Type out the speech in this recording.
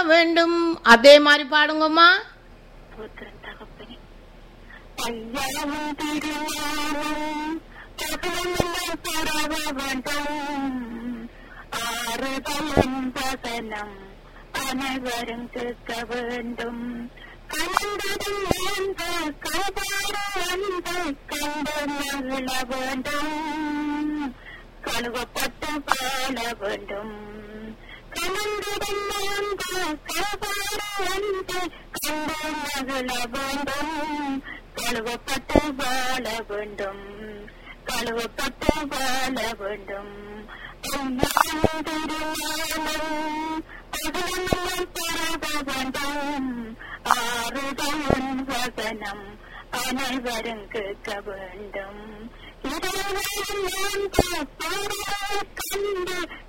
வேண்டும் அதே மாதிரி பாடுங்கம்மா புத்திரன் தகப்பனே ஐயாவும் திருஞானம் தகவலும் பரவ வேண்டும் ஆறுதலும் வசனம் அனைவரும் கேட்க வேண்டும் கலந்ததும் அந்த கபார அன்பு கண்டு மகிழ வேண்டும் கழுவப்பட்டு வாழ வேண்டும் கலந்ததும் அந்த கபார அன்பு கண்டு மகிழ வேண்டும் கழுவப்பட்டு வாழ வேண்டும் கழுவப்பட்டு வாழ வேண்டும் ஐயாவும் திருஞானம் பகலும் பரவ வேண்டும் ஆறுதலும் வசனம் அனைவரும் கேட்க வேண்டும் இறைவன் கண்டு